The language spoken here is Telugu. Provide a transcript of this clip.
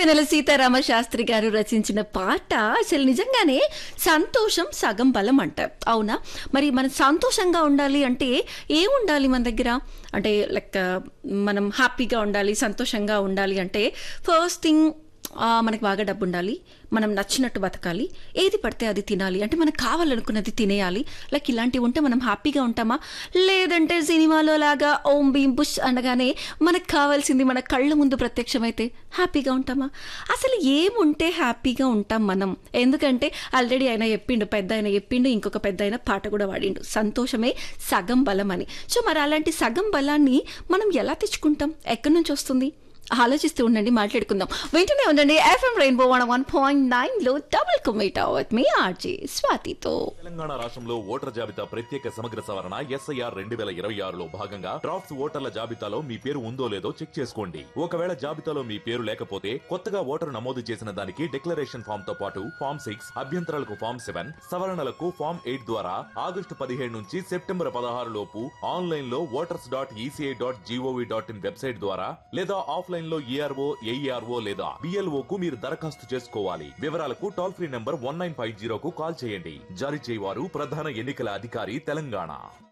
సిరివెనెల సీతారామ శాస్త్రి గారు రచించిన పాట అసలు నిజంగానే సంతోషం సగం బలం అంటారు అవునా మరి మనం సంతోషంగా ఉండాలి అంటే ఏం ఉండాలి మన దగ్గర అంటే లైక్ మనం హ్యాపీగా ఉండాలి సంతోషంగా ఉండాలి అంటే ఫస్ట్ థింగ్ మనకి బాగా డబ్బు ఉండాలి మనం నచ్చినట్టు బతకాలి ఏది పడితే అది తినాలి అంటే మనకు కావాలనుకున్నది తినేయాలి లైక్ ఇలాంటివి ఉంటే మనం హ్యాపీగా ఉంటామా లేదంటే సినిమాలో లాగా ఓం భీం బుష్ అనగానే మనకు కావాల్సింది మన కళ్ళ ముందు ప్రత్యక్షమైతే హ్యాపీగా ఉంటామా అసలు ఏముంటే హ్యాపీగా ఉంటాం మనం ఎందుకంటే ఆల్రెడీ ఆయన చెప్పిండు పెద్ద ఆయన చెప్పిండు ఇంకొక పెద్ద ఆయన పాట కూడా వాడిండు సంతోషమే సగం బలం అని సో మరి అలాంటి సగం బలాన్ని మనం ఎలా తెచ్చుకుంటాం ఎక్కడి నుంచి వస్తుంది ఆలోచిస్తూ ఉండండి మాట్లాడుకుందాం వెంటనే ఉండండి FM rainbow one one point nine లో డబుల్ కుమేట్ అవత్ మీ ఆర్జే స్వాతితో తెలంగాణ రాష్ట్రంలో ఓటర్ జాబితా ప్రత్యేక సమగ్ర సవరణ ఎస్ఐఆర్ రెండు వేల ఇరవై ఆరులో భాగంగా డ్రాఫ్ట్స్ ఓటర్ల జాబితాలో మీ పేరు ఉందో లేదో చెక్ చేసుకోండి ఒకవేళ జాబితాలో మీ పేరు లేకపోతే కొత్తగా ఓటరు నమోదు చేసిన దానికి డిక్లరేషన్ ఫామ్ తో పాటు ఫామ్ సిక్స్ అభ్యంతరాలకు ఫామ్ సెవెన్ సవరణలకు ఫామ్ ఎయిట్ ద్వారా ఆగస్టు పదిహేడు నుంచి సెప్టెంబర్ పదహారు లోపు ఆన్లైన్ లో voters dot ECI dot GOV dot in website ద్వారా లేదా ఆఫ్లైన్ లో ఈఆర్ఓ ఏఈఆర్ఓ లేదా బిఎల్ఓ కు మీరు దరఖాస్తు చేసుకోవాలి వివరాలకు toll free number one nine five జీరోకు కాల్ చేయండి జారీ చేయవారు ప్రధాన ఎన్నికల అధికారి తెలంగాణ